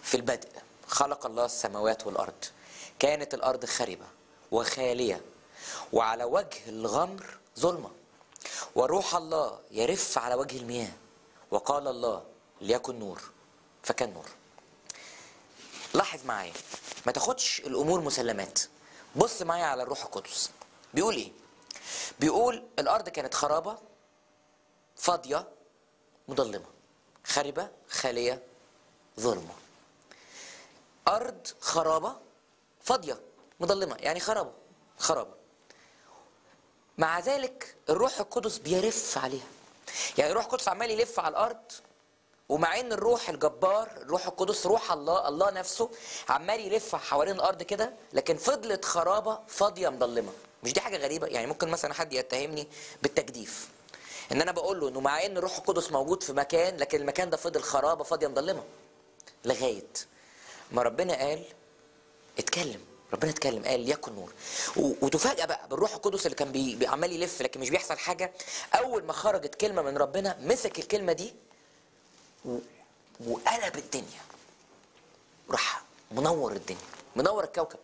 في البدء خلق الله السماوات والارض كانت الارض خربه وخاليه وعلى وجه الغمر ظلمه وروح الله يرف على وجه المياه وقال الله ليكن نور فكان نور لاحظ معايا ما تاخدش الامور مسلمات بص معايا على الروح القدس بيقول ايه بيقول الارض كانت خرابه فاضيه مظلمه خربه خاليه ظلمه ارض خرابه فاضيه مظلمه يعني خرابه خرابه مع ذلك الروح القدس بيرف عليها يعني الروح القدس عمال يلف على الارض ومع ان الروح الجبار الروح القدس روح الله الله نفسه عمال يلف حوالين الارض كده لكن فضلت خرابه فاضيه مظلمه مش دي حاجه غريبه يعني ممكن مثلا حد يتهمني بالتجديف ان انا بقول له انه مع ان الروح القدس موجود في مكان لكن المكان ده فضل خرابه فاضيه مظلمه لغايه ما ربنا قال اتكلم ربنا اتكلم قال يكن نور و- وتفاجأ بقى بالروح القدس اللي كان بي- بي- عمال يلف لكن مش بيحصل حاجه اول ما خرجت كلمه من ربنا مسك الكلمه دي و- وقلب الدنيا راح منور الدنيا منور الكوكب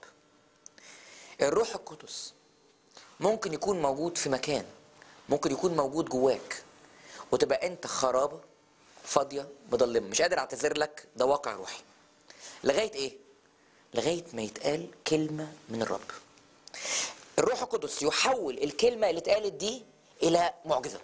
الروح القدس ممكن يكون موجود في مكان ممكن يكون موجود جواك وتبقى انت خرابه فاضيه مظلمه مش قادر اعتذر لك ده واقع روحي لغايه ايه لغايه ما يتقال كلمه من الرب الروح القدس يحول الكلمه اللي اتقالت دي الى معجزه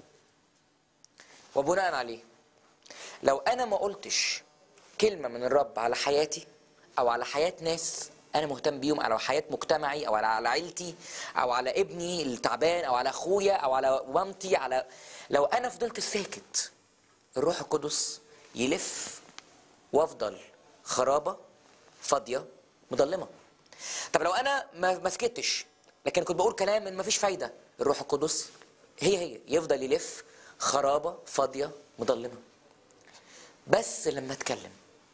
وبناء عليه لو انا ما قلتش كلمه من الرب على حياتي او على حياه ناس انا مهتم بيهم على حياه مجتمعي او على على عيلتي او على ابني التعبان او على اخويا او على مامتي على لو انا فضلت ساكت الروح القدس يلف وافضل خرابه فاضيه مظلمه طب لو انا ما ما سكتش لكن كنت بقول كلام من ما فيش فايده الروح القدس هي هي يفضل يلف خرابه فاضيه مظلمه بس لما اتكلم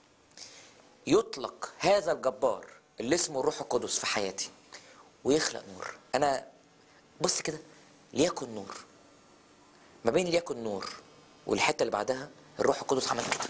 يطلق هذا الجبار اللي اسمه الروح القدس في حياتي ويخلق نور انا بص كده ليكن نور ما بين ليكن نور والحته اللي بعدها الروح القدس عمل كده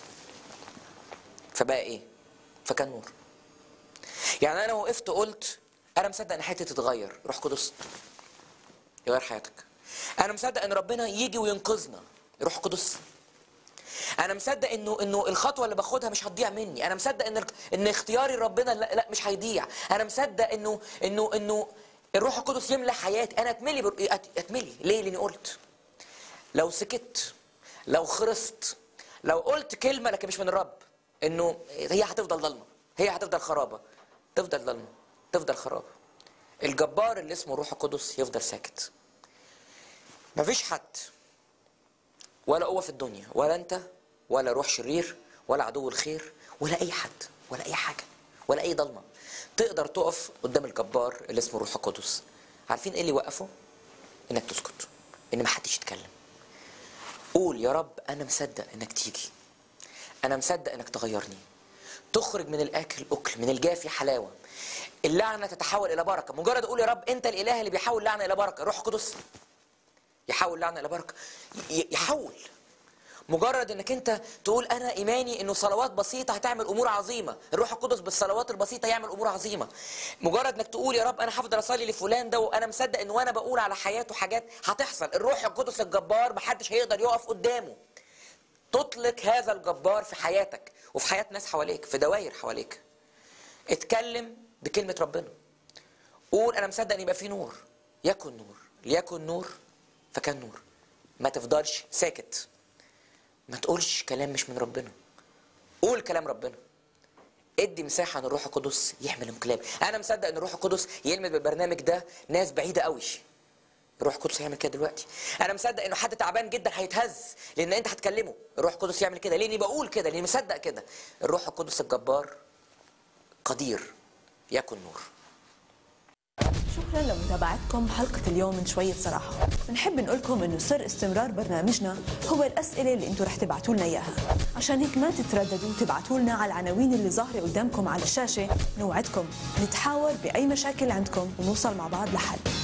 فبقى ايه فكان نور يعني انا وقفت قلت انا مصدق ان حياتي تتغير روح قدس يغير حياتك انا مصدق ان ربنا يجي وينقذنا روح قدس انا مصدق انه انه الخطوه اللي باخدها مش هتضيع مني انا مصدق ان ان اختياري لربنا لا, لا مش هيضيع انا مصدق انه انه انه الروح القدس يملى حياتي انا اتملي بر... أت- اتملي ليه لاني قلت لو سكت لو خرست لو قلت كلمه لكن مش من الرب انه هي هتفضل ضلمه هي هتفضل خرابه تفضل ضلمه تفضل خرابه الجبار اللي اسمه الروح القدس يفضل ساكت مفيش حد ولا قوة في الدنيا ولا انت ولا روح شرير ولا عدو الخير ولا اي حد ولا اي حاجة ولا اي ضلمة تقدر تقف قدام الجبار اللي اسمه الروح القدس عارفين ايه اللي يوقفه انك تسكت ان محدش يتكلم قول يا رب انا مصدق انك تيجي انا مصدق انك تغيرني تخرج من الاكل اكل من الجافي حلاوه اللعنه تتحول الى بركه مجرد اقول يا رب انت الاله اللي بيحول لعنه الى بركه روح قدس يحول لعنه الى بركه ي- يحول مجرد انك انت تقول انا ايماني انه صلوات بسيطه هتعمل امور عظيمه الروح القدس بالصلوات البسيطه يعمل امور عظيمه مجرد انك تقول يا رب انا هفضل اصلي لفلان ده وانا مصدق ان وانا بقول على حياته حاجات هتحصل الروح القدس الجبار محدش هيقدر يقف قدامه تطلق هذا الجبار في حياتك وفي حياه ناس حواليك في دوائر حواليك اتكلم بكلمه ربنا قول انا مصدق ان يبقى في نور يكن نور ليكن نور فكان نور ما تفضلش ساكت ما تقولش كلام مش من ربنا قول كلام ربنا ادي مساحه ان الروح القدس يحمل انقلاب انا مصدق ان الروح القدس يلمس بالبرنامج ده ناس بعيده قوي الروح القدس هيعمل كده دلوقتي انا مصدق انه حد تعبان جدا هيتهز لان انت هتكلمه الروح القدس يعمل كده لاني بقول كده لاني مصدق كده الروح القدس الجبار قدير يكن نور شكرا لمتابعتكم حلقة اليوم من شوية صراحة بنحب نقول لكم انه سر استمرار برنامجنا هو الأسئلة اللي انتم رح تبعتوا لنا إياها عشان هيك ما تترددوا تبعتوا لنا على العناوين اللي ظاهرة قدامكم على الشاشة نوعدكم نتحاور بأي مشاكل عندكم ونوصل مع بعض لحل